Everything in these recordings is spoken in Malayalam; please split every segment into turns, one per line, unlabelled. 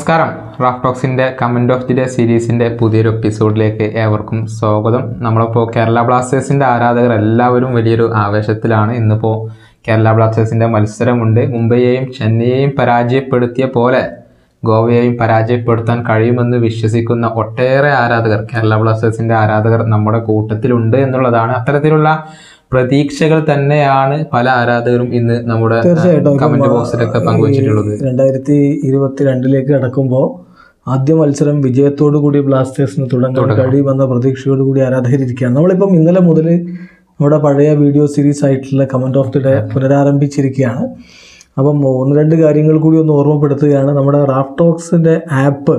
നമസ്കാരം റാഫ് ടോക്സിൻ്റെ കമൻറ്റ് ഓഫ് ദി ഡേ സീരീസിൻ്റെ പുതിയൊരു എപ്പിസോഡിലേക്ക് ഏവർക്കും സ്വാഗതം നമ്മളിപ്പോൾ കേരള ബ്ലാസ്റ്റേഴ്സിൻ്റെ ആരാധകർ എല്ലാവരും വലിയൊരു ആവേശത്തിലാണ് ഇന്നിപ്പോൾ കേരള ബ്ലാസ്റ്റേഴ്സിൻ്റെ മത്സരമുണ്ട് മുംബൈയെയും ചെന്നൈയെയും പരാജയപ്പെടുത്തിയ പോലെ ഗോവയെയും പരാജയപ്പെടുത്താൻ കഴിയുമെന്ന് വിശ്വസിക്കുന്ന ഒട്ടേറെ ആരാധകർ കേരള ബ്ലാസ്റ്റേഴ്സിൻ്റെ ആരാധകർ നമ്മുടെ കൂട്ടത്തിലുണ്ട് എന്നുള്ളതാണ് അത്തരത്തിലുള്ള പ്രതീക്ഷകൾ തന്നെയാണ് പല ആരാധകരും ഇന്ന് നമ്മുടെ
തീർച്ചയായിട്ടും
കമന്റ് ബോക്സിലൊക്കെ പങ്കുവച്ചിട്ടുള്ളത്
രണ്ടായിരത്തി ഇരുപത്തിരണ്ടിലേക്ക് കടക്കുമ്പോൾ ആദ്യ മത്സരം വിജയത്തോടു കൂടി ബ്ലാസ്റ്റേഴ്സിന് തുടങ്ങാൻ കഴിയുമെന്ന പ്രതീക്ഷയോട് കൂടി ആരാധകരിക്കുകയാണ് നമ്മളിപ്പം ഇന്നലെ മുതൽ നമ്മുടെ പഴയ വീഡിയോ സീരീസ് ആയിട്ടുള്ള കമന്റ് ഓഫ് ദി ഡേ പുനരാരംഭിച്ചിരിക്കുകയാണ് അപ്പം ഒന്ന് രണ്ട് കാര്യങ്ങൾ കൂടി ഒന്ന് ഓർമ്മപ്പെടുത്തുകയാണ് നമ്മുടെ റാഫ് ടോക്സിൻ്റെ ആപ്പ്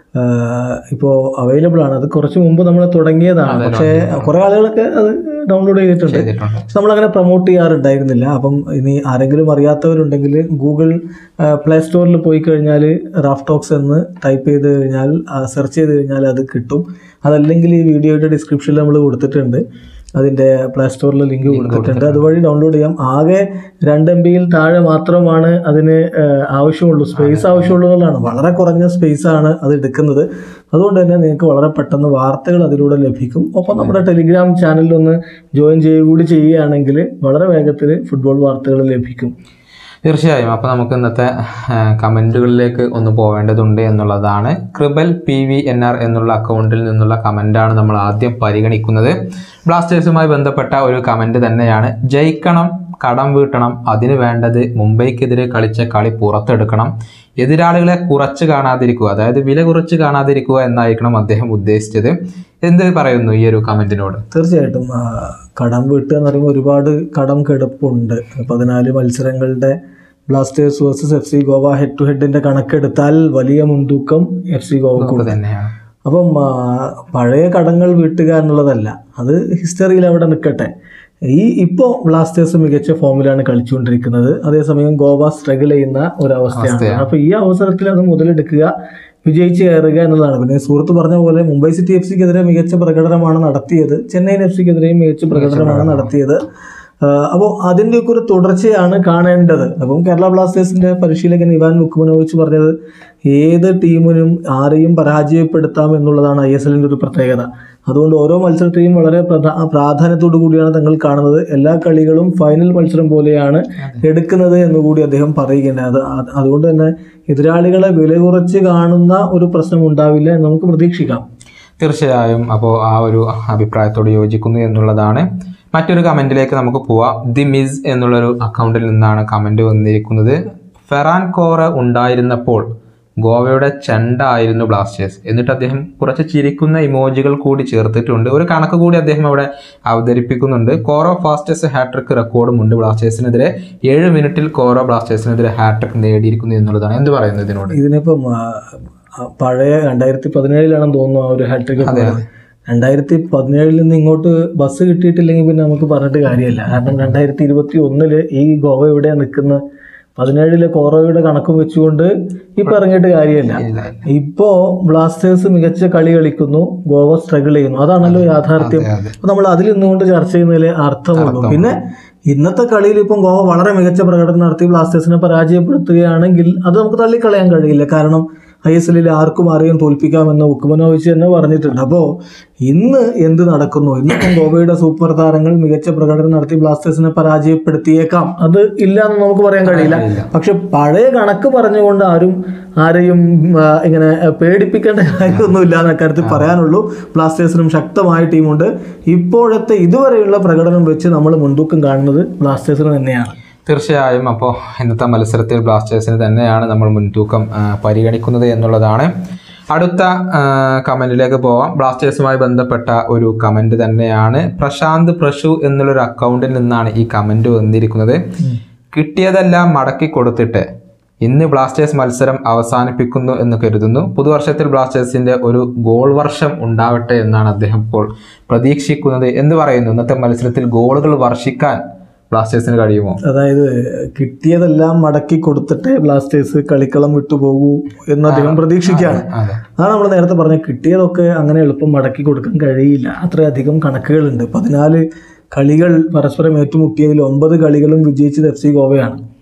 ഇപ്പോൾ അവൈലബിൾ ആണ് അത് കുറച്ച് മുമ്പ് നമ്മൾ തുടങ്ങിയതാണ് പക്ഷേ കുറേ ആളുകളൊക്കെ അത് ഡൗൺലോഡ് ചെയ്തിട്ടുണ്ട്
ചെയ്തിട്ടുണ്ട്
പക്ഷെ നമ്മളങ്ങനെ പ്രൊമോട്ട് ചെയ്യാറുണ്ടായിരുന്നില്ല അപ്പം ഇനി ആരെങ്കിലും അറിയാത്തവരുണ്ടെങ്കിൽ ഗൂഗിൾ പ്ലേ സ്റ്റോറിൽ പോയി കഴിഞ്ഞാൽ റാഫ് ടോക്സ് എന്ന് ടൈപ്പ് ചെയ്ത് കഴിഞ്ഞാൽ സെർച്ച് ചെയ്ത് കഴിഞ്ഞാൽ അത് കിട്ടും അതല്ലെങ്കിൽ ഈ വീഡിയോയുടെ ഡിസ്ക്രിപ്ഷനിൽ നമ്മൾ കൊടുത്തിട്ടുണ്ട് അതിൻ്റെ പ്ലേ സ്റ്റോറിൽ ലിങ്ക് കൊടുത്തിട്ടുണ്ട് അതുവഴി ഡൗൺലോഡ് ചെയ്യാം ആകെ രണ്ട് എം ബിയിൽ താഴെ മാത്രമാണ് അതിന് ആ, ആവശ്യമുള്ളൂ സ്പേസ് ആവശ്യമുള്ളതാണ് വളരെ കുറഞ്ഞ സ്പേസ് ആണ് അത് എടുക്കുന്നത് അതുകൊണ്ട് തന്നെ നിങ്ങൾക്ക് വളരെ പെട്ടെന്ന് വാർത്തകൾ അതിലൂടെ ലഭിക്കും ഒപ്പം നമ്മുടെ ടെലിഗ്രാം ചാനലിൽ ഒന്ന് ജോയിൻ ചെയ്യുക കൂടി ചെയ്യുകയാണെങ്കിൽ വളരെ വേഗത്തിൽ ഫുട്ബോൾ വാർത്തകൾ ലഭിക്കും
തീർച്ചയായും അപ്പോൾ നമുക്ക് ഇന്നത്തെ കമൻറ്റുകളിലേക്ക് ഒന്ന് പോവേണ്ടതുണ്ട് എന്നുള്ളതാണ് ക്രിബൽ പി വി എൻ ആർ എന്നുള്ള അക്കൗണ്ടിൽ നിന്നുള്ള കമൻ്റാണ് നമ്മൾ ആദ്യം പരിഗണിക്കുന്നത് ബ്ലാസ്റ്റേഴ്സുമായി ബന്ധപ്പെട്ട ഒരു കമൻറ്റ് തന്നെയാണ് ജയിക്കണം കടം വീട്ടണം അതിന് വേണ്ടത് മുംബൈക്കെതിരെ കളിച്ച കളി പുറത്തെടുക്കണം എതിരാളികളെ കുറച്ച് കാണാതിരിക്കുക അതായത് വില കുറച്ച് കാണാതിരിക്കുക എന്നായിരിക്കണം അദ്ദേഹം ഉദ്ദേശിച്ചത് എന്ത് പറയുന്നു ഈ ഒരു കമൻറ്റിനോട്
തീർച്ചയായിട്ടും ആ, കടം വീട്ടുക എന്ന് പറയുമ്പോൾ ഒരുപാട് കടം കിടപ്പുണ്ട് പതിനാല് മത്സരങ്ങളുടെ Blasters versus F C Goa head to ഹെഡിന്റെ കണക്കെടുത്താൽ വലിയ മുൻതൂക്കം എഫ് സി ഗോവക്കുണ്ട്
തന്നെയാണ്
അപ്പം ആ, പഴയ കടങ്ങൾ വീട്ടുക എന്നുള്ളതല്ല അത് ഹിസ്റ്ററിയിൽ അവിടെ നിൽക്കട്ടെ ഈ ഇപ്പോൾ ബ്ലാസ്റ്റേഴ്സ് മികച്ച ഫോമിലാണ് കളിച്ചുകൊണ്ടിരിക്കുന്നത് അതേസമയം ഗോവ സ്ട്രഗിൾ ചെയ്യുന്ന ഒരു അവസ്ഥയാണ് അപ്പോൾ ഈ അവസരത്തിൽ അത് മുതലെടുക്കുക വിജയിച്ച് കയറുക എന്നുള്ളതാണ് പിന്നെ സുഹൃത്ത് പറഞ്ഞ പോലെ മുംബൈ സിറ്റി എഫ് സിക്കെതിരെ മികച്ച പ്രകടനമാണ് നടത്തിയത് ചെന്നൈയിൻ എഫ് സിക്കെതിരെയും മികച്ച പ്രകടനമാണ് നടത്തിയത് അപ്പോൾ അതിൻ്റെയൊക്കെ ഒരു തുടർച്ചയാണ് കാണേണ്ടത് അപ്പം കേരള ബ്ലാസ്റ്റേഴ്സിന്റെ പരിശീലകൻ ഇവാൻ വുക്കുമനോവിച്ച് പറഞ്ഞത് ഏത് ടീമിനും ആരെയും പരാജയപ്പെടുത്താം എന്നുള്ളതാണ് ഐ എസ് എല്ലിൻ്റെ ഒരു പ്രത്യേകത അതുകൊണ്ട് ഓരോ മത്സരത്തെയും വളരെ പ്രധാ പ്രാധാന്യത്തോടു കൂടിയാണ് തങ്ങൾ കാണുന്നത് എല്ലാ കളികളും ഫൈനൽ മത്സരം പോലെയാണ് എടുക്കുന്നത് എന്നുകൂടി അദ്ദേഹം പറയുകയുണ്ടായി അത് അത് അതുകൊണ്ട് തന്നെ എതിരാളികളെ വില കുറച്ച് കാണുന്ന ഒരു പ്രശ്നം ഉണ്ടാവില്ല എന്ന് നമുക്ക് പ്രതീക്ഷിക്കാം
തീർച്ചയായും അപ്പോൾ ആ ഒരു അഭിപ്രായത്തോട് യോജിക്കുന്നു എന്നുള്ളതാണ് മറ്റൊരു കമൻറ്റിലേക്ക് നമുക്ക് പോവാം ദി മിസ് എന്നുള്ളൊരു അക്കൗണ്ടിൽ നിന്നാണ് കമൻറ്റ് വന്നിരിക്കുന്നത് ഫെറാൻ കോറ ഉണ്ടായിരുന്നപ്പോൾ ഗോവയുടെ ചെണ്ടായിരുന്നു ബ്ലാസ്റ്റേഴ്സ് എന്നിട്ട് അദ്ദേഹം കുറച്ച് ചിരിക്കുന്ന ഇമോജികൾ കൂടി ചേർത്തിട്ടുണ്ട് ഒരു കണക്ക് കൂടി അദ്ദേഹം അവിടെ അവതരിപ്പിക്കുന്നുണ്ട് കോറോ ഫാസ്റ്റസ്റ്റ് ഹാട്രിക് റെക്കോർഡും ഉണ്ട് ബ്ലാസ്റ്റേഴ്സിനെതിരെ ഏഴ് മിനിറ്റിൽ കോറോ ബ്ലാസ്റ്റേഴ്സിനെതിരെ ഹാട്രിക് നേടിയിരിക്കുന്നു എന്നുള്ളതാണ് എന്ത് പറയുന്നു ഇതിനോട്
ഇതിനിപ്പം ആ, ആ, പഴയ രണ്ടായിരത്തി പതിനേഴിലാണെന്ന് തോന്നുന്നു ആ ഒരു ഹാട്രിക് രണ്ടായിരത്തി പതിനേഴിൽ നിന്ന് ഇങ്ങോട്ട് ബസ് കിട്ടിയിട്ടില്ലെങ്കിൽ പിന്നെ നമുക്ക് പറഞ്ഞിട്ട് കാര്യമില്ല കാരണം രണ്ടായിരത്തി ഇരുപത്തി ഒന്നില് ഈ ഗോവ എവിടെയാണ് നിൽക്കുന്നത് പതിനേഴിലെ കോറോയുടെ കണക്കും വെച്ചുകൊണ്ട് ഇപ്പൊ ഇറങ്ങിയിട്ട് കാര്യമില്ല
ഇല്ല.
ഇപ്പോ ബ്ലാസ്റ്റേഴ്സ് മികച്ച കളി കളിക്കുന്നു ഗോവ സ്ട്രഗിൾ ചെയ്യുന്നു അതാണല്ലോ യാഥാർത്ഥ്യം
അതെ.
അപ്പൊ നമ്മൾ അതിൽ നിന്നുകൊണ്ട് ചർച്ച ചെയ്യുന്നതിൽ അർത്ഥമുള്ളൂ പിന്നെ ഇന്നത്തെ കളിയിൽ ഇപ്പം ഗോവ വളരെ മികച്ച പ്രകടനം നടത്തി ബ്ലാസ്റ്റേഴ്സിനെ പരാജയപ്പെടുത്തുകയാണെങ്കിൽ അത് നമുക്ക് തള്ളിക്കളയാൻ കഴിയില്ല കാരണം ഐ എസ് എല്ലിൽ ആർക്കും ആരെയും തോൽപ്പിക്കാമെന്ന് ഉക്കുമനോവിച്ച് തന്നെ പറഞ്ഞിട്ടുണ്ട് അപ്പോൾ ഇന്ന് എന്ത് നടക്കുന്നു ഇന്നിപ്പം ഗോവയുടെ സൂപ്പർ താരങ്ങൾ മികച്ച പ്രകടനം നടത്തി ബ്ലാസ്റ്റേഴ്സിനെ പരാജയപ്പെടുത്തിയേക്കാം അത് ഇല്ല എന്ന് നമുക്ക് പറയാൻ കഴിയില്ല പക്ഷെ പഴയ കണക്ക് പറഞ്ഞുകൊണ്ട് ആരും ആരെയും ആ, ഇങ്ങനെ പേടിപ്പിക്കേണ്ട കാര്യമൊന്നുമില്ല എന്ന കാര്യത്തിൽ പറയാനുള്ളൂ ബ്ലാസ്റ്റേഴ്സിനും ശക്തമായ ടീമുണ്ട് ഇപ്പോഴത്തെ ഇതുവരെയുള്ള പ്രകടനം വെച്ച് നമ്മൾ മുൻതൂക്കം കാണുന്നത് ബ്ലാസ്റ്റേഴ്സിന് തന്നെയാണ്
തീർച്ചയായും അപ്പോൾ ഇന്നത്തെ മത്സരത്തിൽ ബ്ലാസ്റ്റേഴ്സിന് തന്നെയാണ് നമ്മൾ മുൻതൂക്കം ആ, പരിഗണിക്കുന്നത് എന്നുള്ളതാണ് അടുത്ത കമൻറ്റിലേക്ക് പോവാം ബ്ലാസ്റ്റേഴ്സുമായി ബന്ധപ്പെട്ട ഒരു കമൻറ്റ് തന്നെയാണ് പ്രശാന്ത് പ്രശു എന്നുള്ളൊരു അക്കൗണ്ടിൽ നിന്നാണ് ഈ കമൻറ്റ് വന്നിരിക്കുന്നത് കിട്ടിയതെല്ലാം മടക്കി കൊടുത്തിട്ട് ഇന്ന് ബ്ലാസ്റ്റേഴ്സ് മത്സരം അവസാനിപ്പിക്കുന്നു എന്ന് കരുതുന്നു പുതുവർഷത്തിൽ ബ്ലാസ്റ്റേഴ്സിന്റെ ഒരു ഗോൾ വർഷം ഉണ്ടാവട്ടെ എന്നാണ് അദ്ദേഹം ഇപ്പോൾ പ്രതീക്ഷിക്കുന്നത് എന്ന് പറയുന്നു ഇന്നത്തെ മത്സരത്തിൽ ഗോളുകൾ വർഷിക്കാൻ ബ്ലാസ്റ്റേഴ്സിന് കഴിയുമോ
അതായത് കിട്ടിയതെല്ലാം മടക്കി കൊടുത്തിട്ട് ബ്ലാസ്റ്റേഴ്സ് കളിക്കളം വിട്ടുപോകൂ എന്ന് അദ്ദേഹം പ്രതീക്ഷിക്കുകയാണ്
അതെ
അതാണ് നമ്മൾ നേരത്തെ പറഞ്ഞ കിട്ടിയതൊക്കെ അങ്ങനെ എളുപ്പം മടക്കി കൊടുക്കാൻ കഴിയില്ല അത്രയധികം കണക്കുകളുണ്ട് പതിനാല് കളികൾ പരസ്പരം ഏറ്റുമുട്ടിയതിൽ ഒമ്പത് കളികളും വിജയിച്ചത് എഫ് സി ഗോവയാണ്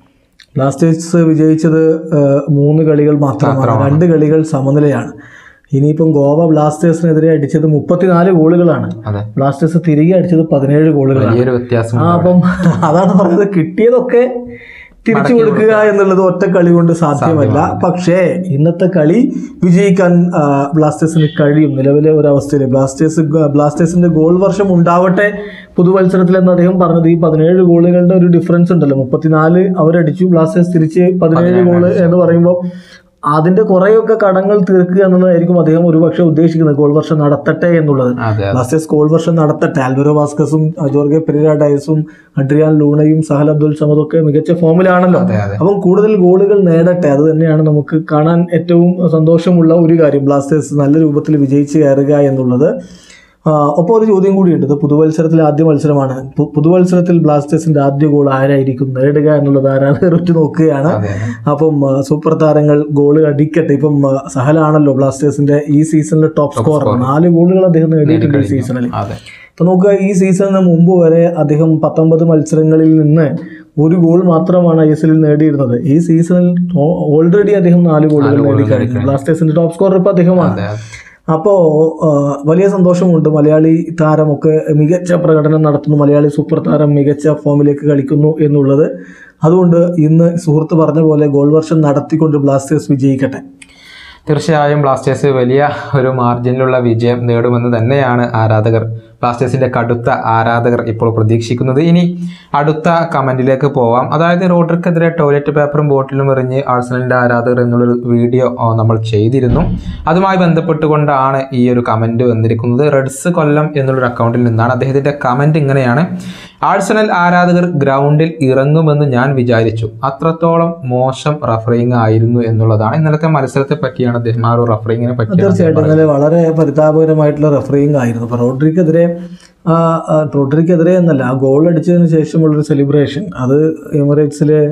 ബ്ലാസ്റ്റേഴ്സ് വിജയിച്ചത് ആ, മൂന്ന് കളികൾ മാത്രമാണ് രണ്ട് കളികൾ സമനിലയാണ് ഇനിയിപ്പം ഗോവ ബ്ലാസ്റ്റേഴ്സിനെതിരെ അടിച്ചത് മുപ്പത്തിനാല് ഗോളുകളാണ്
അതെ
ബ്ലാസ്റ്റേഴ്സ് തിരികെ അടിച്ചത് പതിനേഴ് ഗോളുകളാണ്
വലിയൊരു വ്യത്യാസം
ആ അപ്പം അതാണ് പറഞ്ഞത് കിട്ടിയതൊക്കെ തിരിച്ചു കൊടുക്കുക എന്നുള്ളത് ഒറ്റ കളി കൊണ്ട് സാധ്യമല്ല പക്ഷേ ഇന്നത്തെ കളി വിജയിക്കാൻ ആ, ബ്ലാസ്റ്റേഴ്സിന് കഴിയും നിലവിലെ ഒരു അവസ്ഥയിൽ ബ്ലാസ്റ്റേഴ്സ് ബ്ലാസ്റ്റേഴ്സിന്റെ ഗോൾ വർഷം ഉണ്ടാവട്ടെ പുതുവത്സരത്തിൽ എന്ന് അദ്ദേഹം പറഞ്ഞത് ഈ പതിനേഴ് ഗോളുകളുടെ ഒരു ഡിഫറൻസ് ഉണ്ടല്ലോ മുപ്പത്തിനാല് അവരടിച്ചു ബ്ലാസ്റ്റേഴ്സ് തിരിച്ച് പതിനേഴ് ഗോള് എന്ന് പറയുമ്പോൾ അതിന്റെ കുറേയൊക്കെ കടങ്ങൾ തീർക്കുക എന്നുള്ളതായിരിക്കും അദ്ദേഹം ഒരുപക്ഷെ ഉദ്ദേശിക്കുന്നത് ഗോൾ വർഷം നടത്തട്ടെ എന്നുള്ളത്
അതെ
ബ്ലാസ്റ്റേഴ്സ് ഗോൾ വർഷം നടത്തട്ടെ ആൽവറോ വാസ്കസും ജോർഗെ പെരിര ഡയസും അഡ്രിയാൻ ലൂണയും സഹൽ അബ്ദുൽ സമദും ഒക്കെ മികച്ച ഫോമിലാണല്ലോ
അതെ അതെ
അപ്പം കൂടുതൽ ഗോളുകൾ നേടട്ടെ അത് തന്നെയാണ് നമുക്ക് കാണാൻ ഏറ്റവും സന്തോഷമുള്ള ഒരു കാര്യം ബ്ലാസ്റ്റേഴ്സ് നല്ല രൂപത്തിൽ വിജയിച്ച് കയറുക എന്നുള്ളത് ആ, ഒപ്പം ഒരു ചോദ്യം കൂടിയുണ്ട് ഇത് പുതുവത്സരത്തിലെ ആദ്യ മത്സരമാണ് പു- പുതുവത്സരത്തിൽ ബ്ലാസ്റ്റേഴ്സിന്റെ ആദ്യ ഗോൾ ആരായിരിക്കും നേടുക എന്നുള്ളത് ആരാധകർ ഉറ്റു നോക്കുകയാണ്
അതെ
അപ്പം ആ, സൂപ്പർ താരങ്ങൾ ഗോൾ അടിക്കട്ടെ ഇപ്പം ആ, സഹലാണല്ലോ ബ്ലാസ്റ്റേഴ്സിന്റെ ഈ സീസണിലെ ടോപ്പ് സ്കോറർ നാല് ഗോളുകൾ അദ്ദേഹം നേടിയിട്ടുണ്ട് ഈ സീസണിൽ
അതെ
ഇപ്പൊ നോക്കുക ഈ സീസണിന് മുമ്പ് വരെ അദ്ദേഹം പത്തൊമ്പത് മത്സരങ്ങളിൽ നിന്ന് ഒരു ഗോൾ മാത്രമാണ് ഐ എസ് എല്ലിൽ നേടിയിരുന്നത് ഈ സീസണിൽ ഓൾറെഡി അദ്ദേഹം നാല് ഗോളുകൾ നേടി കഴിഞ്ഞു ബ്ലാസ്റ്റേഴ്സിന്റെ ടോപ്പ് സ്കോറർ ഇപ്പൊ അദ്ദേഹമാണ്
അതെ അതെ
അപ്പോൾ വലിയ സന്തോഷമുണ്ട് മലയാളി താരമൊക്കെ മികച്ച പ്രകടനം നടത്തുന്നു മലയാളി സൂപ്പർ താരം മികച്ച ഫോമിലേക്ക് കളിക്കുന്നു എന്നുള്ളത് അതുകൊണ്ട് ഇന്ന് സുഹൃത്ത് പറഞ്ഞ പോലെ ഗോൾ വർഷം നടത്തിക്കൊണ്ട് ബ്ലാസ്റ്റേഴ്സ് വിജയിക്കട്ടെ
തീർച്ചയായും ബ്ലാസ്റ്റേഴ്സ് വലിയ ഒരു മാർജിനിലുള്ള വിജയം നേടുമെന്ന് തന്നെയാണ് ആരാധകർ ബ്ലാസ്റ്റേഴ്സിന്റെ കടുത്ത ആരാധകർ ഇപ്പോൾ പ്രതീക്ഷിക്കുന്നത് ഇനി അടുത്ത കമന്റിലേക്ക് പോവാം അതായത് റോഡർക്കെതിരെ ടോയ്ലറ്റ് പേപ്പറും ബോട്ടിലും എറിഞ്ഞ് ആഴ്സണലിന്റെ ആരാധകർ എന്നുള്ളൊരു വീഡിയോ ആ, നമ്മൾ ചെയ്തിരുന്നു അതുമായി ബന്ധപ്പെട്ടുകൊണ്ടാണ് ഈ ഒരു കമന്റ് വന്നിരിക്കുന്നത് റെഡ്സ് കൊല്ലം എന്നുള്ളൊരു അക്കൗണ്ടിൽ നിന്നാണ് അദ്ദേഹത്തിന്റെ കമന്റ് ഇങ്ങനെയാണ് ആഴ്സണൽ ആരാധകർ ഗ്രൗണ്ടിൽ ഇറങ്ങുമെന്ന് ഞാൻ വിചാരിച്ചു അത്രത്തോളം മോശം റഫറിങ് ആയിരുന്നു എന്നുള്ളതാണ് ഇന്നലത്തെ മത്സരത്തെ പറ്റിയാണ് അദ്ദേഹം ആ ഒരു റഫറിങ്ങിനെ പറ്റിയാണ്
തീർച്ചയായിട്ടും ഇന്നലെ വളരെ പരിതാപകരമായിട്ടുള്ള റഫറിങ് ആയിരുന്നു അപ്പോൾ റോഡ്രിക്കെതിരെ ആ, ആ, റോഡ്രിക്കെതിരെ എന്നല്ല ആ ഗോൾ അടിച്ചതിന് ശേഷമുള്ളൊരു സെലിബ്രേഷൻ അത് എമിറേറ്റ്സിലെ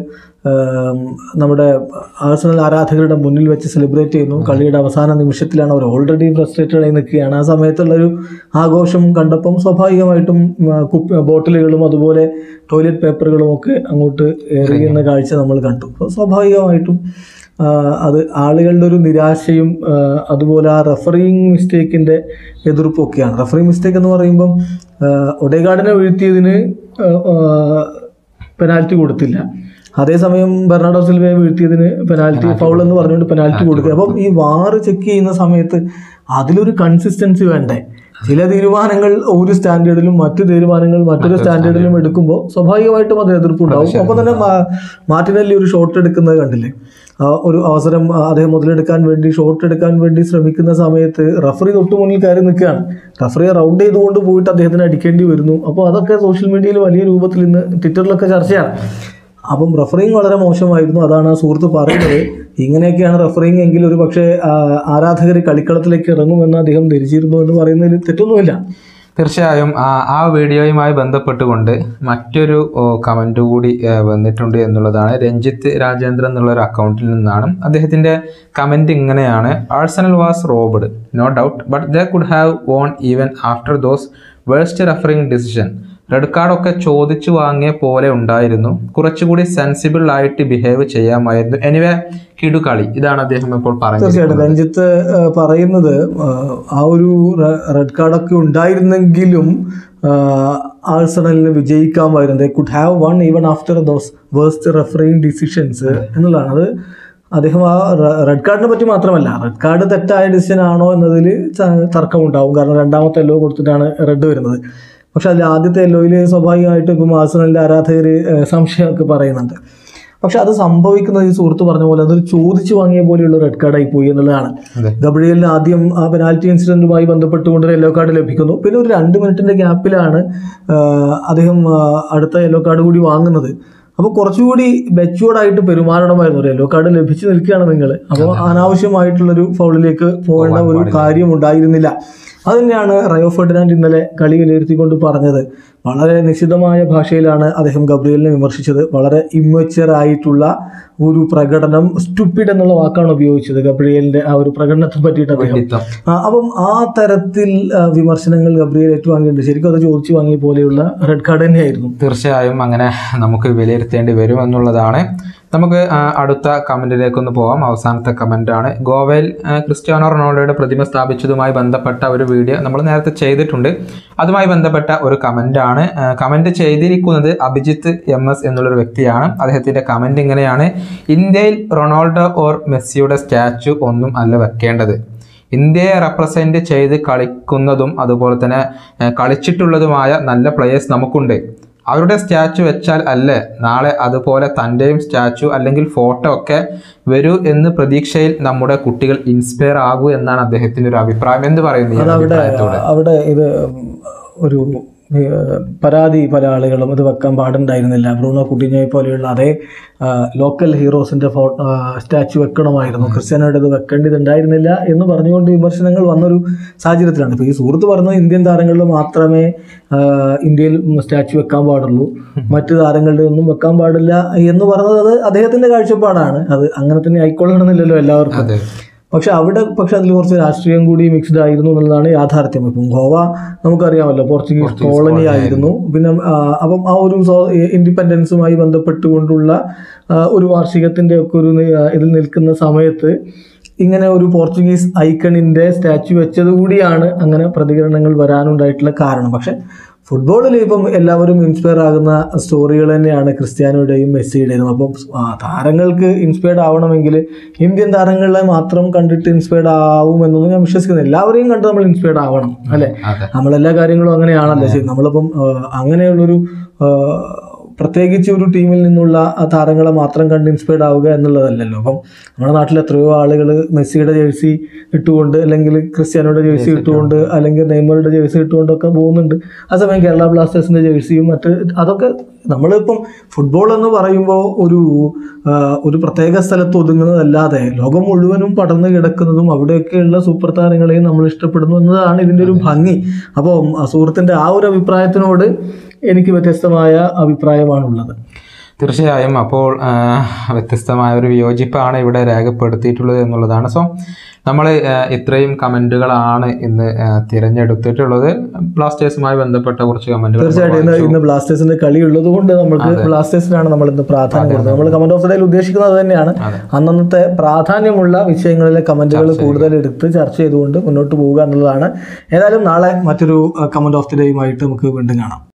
ആം, നമ്മുടെ ആഴ്സണൽ ആരാധകരുടെ മുന്നിൽ വെച്ച് സെലിബ്രേറ്റ് ചെയ്യുന്നു കളിയുടെ അവസാന നിമിഷത്തിലാണ് അവർ ഓൾറെഡി ഫ്രസ്ട്രേറ്റഡ് ആയി നിൽക്കുകയാണ് ആ സമയത്തുള്ളൊരു ആഘോഷം കണ്ടപ്പം സ്വാഭാവികമായിട്ടും ആ, കുപ്പി ബോട്ടിലുകളും അതുപോലെ ടോയ്ലറ്റ് പേപ്പറുകളും ഒക്കെ അങ്ങോട്ട് എറിയുന്ന കാഴ്ച നമ്മൾ കണ്ടു അപ്പോൾ സ്വാഭാവികമായിട്ടും ആ, അത് ആളുകളുടെ ഒരു നിരാശയും ആ, അതുപോലെ ആ റഫറിങ് മിസ്റ്റേക്കിൻ്റെ എതിർപ്പൊക്കെയാണ് റഫറിങ് മിസ്റ്റേക്ക് എന്ന് പറയുമ്പം ആ, ഒഡേഗാർഡിനെ വീഴ്ത്തിയതിന് പെനാൽറ്റി കൊടുത്തില്ല അതേസമയം ബെർണാഡോ സിൽവയെ വീഴ്ത്തിയതിന് പെനാൽറ്റി ഫൗൾ എന്ന് പറഞ്ഞുകൊണ്ട് പെനാൽറ്റി കൊടുക്കുക അപ്പം ഈ വാറ് ചെക്ക് ചെയ്യുന്ന സമയത്ത് അതിലൊരു കൺസിസ്റ്റൻസി വേണ്ടേ ചില തീരുമാനങ്ങൾ ഒരു സ്റ്റാൻഡേർഡിലും മറ്റു തീരുമാനങ്ങൾ മറ്റൊരു സ്റ്റാൻഡേർഡിലും എടുക്കുമ്പോൾ സ്വാഭാവികമായിട്ടും അത് എതിർപ്പുണ്ടാവും ഒപ്പം തന്നെ മാ- മാർട്ടിനെല്ലി ഒരു ഷോട്ട് എടുക്കുന്നത് കണ്ടില്ലേ ആ ഒരു അവസരം ആ, അദ്ദേഹം മുതലെടുക്കാൻ വേണ്ടി ഷോട്ട് എടുക്കാൻ വേണ്ടി ശ്രമിക്കുന്ന സമയത്ത് റഫറി തൊട്ട് മുന്നിൽ കയറി നിൽക്കുകയാണ് റഫറിയെ റൗണ്ട് ചെയ്തുകൊണ്ട് പോയിട്ട് അദ്ദേഹത്തിന് അടിക്കേണ്ടി വരുന്നു അപ്പോൾ അതൊക്കെ സോഷ്യൽ മീഡിയയിൽ വലിയ രൂപത്തിൽ ഇന്ന് ട്വിറ്ററിലൊക്കെ ചർച്ചയാണ് അപ്പം റഫറിങ് വളരെ മോശമായിരുന്നു അതാണ് ആ സുഹൃത്ത് പറയുന്നത് ഇങ്ങനെയൊക്കെയാണ് റഫറിങ് എങ്കിൽ ഒരു പക്ഷേ ആരാധകർ കളിക്കളത്തിലേക്ക് ഇറങ്ങുമെന്ന് അദ്ദേഹം ധരിച്ചിരുന്നു എന്ന് പറയുന്നതിൽ തെറ്റൊന്നുമില്ല
തീർച്ചയായും ആ ആ വീഡിയോയുമായി ബന്ധപ്പെട്ടുകൊണ്ട് മറ്റൊരു കമൻറ്റ് കൂടി ആ, വന്നിട്ടുണ്ട് എന്നുള്ളതാണ് രഞ്ജിത്ത് രാജേന്ദ്രൻ എന്നുള്ള ഒരു അക്കൗണ്ടിൽ നിന്നാണ് അദ്ദേഹത്തിൻ്റെ കമൻറ്റ് ഇങ്ങനെയാണ് Arsenal was robbed no doubt but they could have won even after those worst refereeing decision red കാർഡൊക്കെ ചോദിച്ചു വാങ്ങിയ പോലെ ഉണ്ടായിരുന്നു കുറച്ചുകൂടി സെൻസിബിൾ ആയിട്ട് ബിഹേവ് ചെയ്യാമായിരുന്നു എനിവേ കിടുകളി ഇതാണ് അദ്ദേഹം ഇപ്പോൾ പറഞ്ഞത്
തീർച്ചയായിട്ടും രഞ്ജിത്ത് ആ, പറയുന്നത് ആ, ആ ഒരു റെ- റെഡ് കാർഡൊക്കെ ഉണ്ടായിരുന്നെങ്കിലും ആ, ആഴ്സണലിന് വിജയിക്കാമായിരുന്നു they could have won even after those worst refereeing decisions എന്നുള്ളതാണ് അത് അദ്ദേഹം ആ റെ- റെഡ് കാർഡിനെ പറ്റി മാത്രമല്ല റെഡ് കാർഡ് തെറ്റായ ഡിസിഷൻ ആണോ എന്നതിൽ തർക്കമുണ്ടാവും കാരണം രണ്ടാമത്തെ എല്ലോ കൊടുത്തിട്ടാണ് റെഡ് വരുന്നത് പക്ഷെ അതിൽ ആദ്യത്തെ എല്ലോയിൽ സ്വാഭാവികമായിട്ടും ഇപ്പം ആഴ്സണലിൻ്റെ ആരാധകർ സംശയമൊക്കെ പറയുന്നുണ്ട് പക്ഷെ അത് സംഭവിക്കുന്നത് ഈ സുഹൃത്ത് പറഞ്ഞ പോലെ അതൊരു ചോദിച്ചു വാങ്ങിയ പോലെയുള്ള റെഡ് കാർഡായി പോയി എന്നുള്ളതാണ്
അതെ.
ഗബ്രിയലിന് ആദ്യം ആ പെനാൽറ്റി ഇൻസിഡന്റുമായി ബന്ധപ്പെട്ടുകൊണ്ട് ഒരു യെല്ലോ കാർഡ് ലഭിക്കുന്നു പിന്നെ ഒരു രണ്ട് മിനിറ്റിന്റെ ഗ്യാപ്പിലാണ് ആ, അദ്ദേഹം ആ, അടുത്ത യെല്ലോ കാർഡ് കൂടി വാങ്ങുന്നത് അപ്പോൾ കുറച്ചുകൂടി മെച്ചുവേർഡ് ആയിട്ട് പെരുമാറണമായിരുന്നു ഒരു യെല്ലോ കാർഡ് ലഭിച്ചു നിൽക്കുകയാണ് നിങ്ങൾ അപ്പോൾ അനാവശ്യമായിട്ടുള്ളൊരു ഫൗളിലേക്ക് പോകേണ്ട ഒരു കാര്യം ഉണ്ടായിരുന്നില്ല അത് തന്നെയാണ് റയോ ഫെർഡിനാൻഡ് ഇന്നലെ കളി വിലയിരുത്തിക്കൊണ്ട് പറഞ്ഞത് വളരെ നിശിതമായ ഭാഷയിലാണ് അദ്ദേഹം ഗബ്രിയലിനെ വിമർശിച്ചത് വളരെ ഇമ്മച്ചർ ആയിട്ടുള്ള ഒരു പ്രകടനം സ്റ്റുപ്പിഡ് എന്നുള്ള വാക്കാണ് ഉപയോഗിച്ചത് ഗബ്രിയലിന്റെ ആ ഒരു പ്രകടനത്തെ പറ്റിയിട്ട് അദ്ദേഹം
വിഡിത്തം.
ആ, അപ്പം ആ തരത്തിൽ ആ, വിമർശനങ്ങൾ ഗബ്രിയൽ ഏറ്റുവാങ്ങിയിട്ടുണ്ട് ശരിക്കും അത് ചോദിച്ചു വാങ്ങിയ പോലെയുള്ള റെഡ് കാർഡ് തന്നെയായിരുന്നു
തീർച്ചയായും അങ്ങനെ നമുക്ക് വിലയിരുത്തേണ്ടി വരുമെന്നുള്ളതാണ് നമുക്ക് ആ, അടുത്ത കമന്റിലേക്ക് ഒന്ന് പോവാം അവസാനത്തെ കമന്റ് ആണ് ഗോവയിൽ ആ, ക്രിസ്ത്യാനോ റൊണാൾഡോയുടെ പ്രതിമ സ്ഥാപിച്ചതുമായി ബന്ധപ്പെട്ട ഒരു വീഡിയോ നമ്മൾ നേരത്തെ ചെയ്തിട്ടുണ്ട് അതുമായി ബന്ധപ്പെട്ട ഒരു കമന്റ് ആണ് കമന്റ് ചെയ്തിരിക്കുന്നത് അഭിജിത്ത് എം എസ് എന്നുള്ളൊരു വ്യക്തിയാണ് അദ്ദേഹത്തിന്റെ കമന്റ് ഇങ്ങനെയാണ് ഇന്ത്യയിൽ റൊണാൾഡോ ഓർ മെസ്സിയുടെ സ്റ്റാച്ചു ഒന്നും അല്ല വെക്കേണ്ടത് ഇന്ത്യയെ റെപ്രസെന്റ് ചെയ്ത് കളിക്കുന്നതും അതുപോലെ തന്നെ ആ, കളിച്ചിട്ടുള്ളതുമായ നല്ല പ്ലേയേഴ്സ് നമുക്കുണ്ട് അവരുടെ സ്റ്റാച്ചു വെച്ചാൽ അല്ലേ നാളെ അതുപോലെ തൻ്റെയും സ്റ്റാച്ചു അല്ലെങ്കിൽ ഫോട്ടോ ഒക്കെ വരൂ എന്ന് പ്രതീക്ഷയിൽ നമ്മുടെ കുട്ടികൾ ഇൻസ്പയർ ആകൂ എന്നാണ് അദ്ദേഹത്തിന്റെ ഒരു അഭിപ്രായം എന്ത് പറയുന്നു ഈ ഒരു
അവിടെ
അഭിപ്രായത്തോട്
അവിടെ ഇത് ഒരു ഏഹ്, പരാതി പല ആളുകളും ഇത് വെക്കാൻ പാടുണ്ടായിരുന്നില്ല ബ്രൂണോ കുട്ടിഞ്ഞോയെ പോലെയുള്ള അതേ ലോക്കൽ ഹീറോസിന്റെ ഫോ സ്റ്റാച്ചു വെക്കണമായിരുന്നു ക്രിസ്ത്യാനോയുടെ ഇത് വെക്കേണ്ടതുണ്ടായിരുന്നില്ല എന്ന് പറഞ്ഞുകൊണ്ട് വിമർശനങ്ങൾ വന്നൊരു സാഹചര്യത്തിലാണ് ഇപ്പോൾ ഈ സുഹൃത്ത് പറഞ്ഞത് ഇന്ത്യൻ താരങ്ങളിൽ മാത്രമേ ആ, ഇന്ത്യയിൽ സ്റ്റാച്ചു വെക്കാൻ പാടുള്ളൂ മറ്റു താരങ്ങളുടെ ഒന്നും വെക്കാൻ പാടില്ല എന്ന് പറഞ്ഞത് അത് അദ്ദേഹത്തിന്റെ കാഴ്ചപ്പാടാണ് അത് അങ്ങനെ തന്നെ ആയിക്കൊള്ളണമെന്നില്ലല്ലോ എല്ലാവർക്കും
അതെ
പക്ഷെ അവിടെ പക്ഷെ അതിൽ കുറച്ച് രാഷ്ട്രീയം കൂടി മിക്സ്ഡ് ആയിരുന്നു എന്നുള്ളതാണ് യാഥാർത്ഥ്യം ഇപ്പം ഗോവ നമുക്കറിയാമല്ലോ പോർച്ചുഗീസ് കോളനി ആയിരുന്നു പിന്നെ ആ, അപ്പം ആ ഒരു ഇൻഡിപെൻഡൻസുമായി ബന്ധപ്പെട്ടുകൊണ്ടുള്ള ആ, ഒരു വാർഷികത്തിന്റെ ഒക്കെ ഒരു നി- ആ, ഇതിൽ നിൽക്കുന്ന സമയത്ത് ഇങ്ങനെ ഒരു പോർച്ചുഗീസ് ഐക്കണിന്റെ സ്റ്റാച്ചു വെച്ചത് കൂടിയാണ് അങ്ങനെ പ്രതികരണങ്ങൾ വരാനുണ്ടായിട്ടുള്ള കാരണം പക്ഷെ ഫുട്ബോളിൽ ഇപ്പം എല്ലാവരും ഇൻസ്പയർ ആകുന്ന സ്റ്റോറികൾ തന്നെയാണ് ക്രിസ്ത്യാനോയുടെയും മെസ്സിയുടെയും അപ്പം ആ, താരങ്ങൾക്ക് ഇൻസ്പയർഡ് ആവണമെങ്കിൽ ഇന്ത്യൻ താരങ്ങളെ മാത്രം കണ്ടിട്ട് ഇൻസ്പയർഡ് ആവും എന്നൊന്നും ഞാൻ വിശ്വസിക്കുന്നില്ല എല്ലാവരെയും കണ്ട് നമ്മൾ ഇൻസ്പയർഡ് ആവണം അല്ലെ
അതെ
നമ്മളെല്ലാ കാര്യങ്ങളും അങ്ങനെയാണല്ലോ ശരി നമ്മളിപ്പം ആ, അങ്ങനെയുള്ളൊരു ആ, പ്രത്യേകിച്ച് ഒരു ടീമിൽ നിന്നുള്ള ആ താരങ്ങളെ മാത്രം കണ്ട് ഇൻസ്പയർഡ് ആവുക എന്നുള്ളതല്ലല്ലോ അപ്പം നമ്മുടെ നാട്ടിൽ എത്രയോ ആളുകൾ മെസ്സിയുടെ ജേഴ്സി ഇട്ടുകൊണ്ട് അല്ലെങ്കിൽ ക്രിസ്ത്യാനോയുടെ ജേഴ്സി ഇട്ടുകൊണ്ട് അല്ലെങ്കിൽ നെയ്മറുടെ ജേഴ്സി ഇട്ടുകൊണ്ടൊക്കെ പോകുന്നുണ്ട് ആ സമയം കേരള ബ്ലാസ്റ്റേഴ്സിന്റെ ജേഴ്സിയും മറ്റ് അതൊക്കെ നമ്മളിപ്പം ഫുട്ബോൾ എന്ന് പറയുമ്പോൾ ഒരു ആ, ഒരു പ്രത്യേക സ്ഥലത്ത് ഒതുങ്ങുന്നതല്ലാതെ ലോകം മുഴുവനും പടർന്നു കിടക്കുന്നതും അവിടെയൊക്കെയുള്ള സൂപ്പർ താരങ്ങളെയും നമ്മൾ ഇഷ്ടപ്പെടുന്നു എന്നതാണ് ഇതിൻ്റെ ഒരു ഭംഗി അപ്പോൾ സുഹൃത്തിൻ്റെ ആ ഒരു അഭിപ്രായത്തിനോട് എനിക്ക് വ്യത്യസ്തമായ അഭിപ്രായമാണുള്ളത്
തീർച്ചയായും അപ്പോൾ ആ, വ്യത്യസ്തമായ ഒരു വിയോജിപ്പാണ് ഇവിടെ രേഖപ്പെടുത്തിയിട്ടുള്ളത് എന്നുള്ളതാണ് സോ നമ്മൾ ഇത്രയും കമന്റുകളാണ് ഇന്ന് ആ, തിരഞ്ഞെടുത്തിട്ടുള്ളത് ബ്ലാസ്റ്റേഴ്സുമായി ബന്ധപ്പെട്ട കുറച്ച് കമന്റുകൾ
തീർച്ചയായിട്ടും ഇന്ന് ഇന്ന് ബ്ലാസ്റ്റേഴ്സിന്റെ കളി ഉള്ളത് കൊണ്ട് നമുക്ക് ബ്ലാസ്റ്റേഴ്സിനാണ് നമ്മൾ ഇന്ന് പ്രാധാന്യം കൊടുത്തത് നമ്മൾ കമന്റ് ഓഫ് ഡേയിൽ ഉദ്ദേശിക്കുന്നത് അത് തന്നെയാണ്
അതെ.
അന്നന്നത്തെ പ്രാധാന്യമുള്ള വിഷയങ്ങളിലെ കമന്റുകൾ കൂടുതൽ എടുത്ത് ചർച്ച ചെയ്തുകൊണ്ട് മുന്നോട്ട് പോവുക എന്നുള്ളതാണ് ഏതായാലും നാളെ മറ്റൊരു കമന്റ് ഓഫ് ദി ഡേയുമായിട്ട് നമുക്ക് വീണ്ടും കാണാം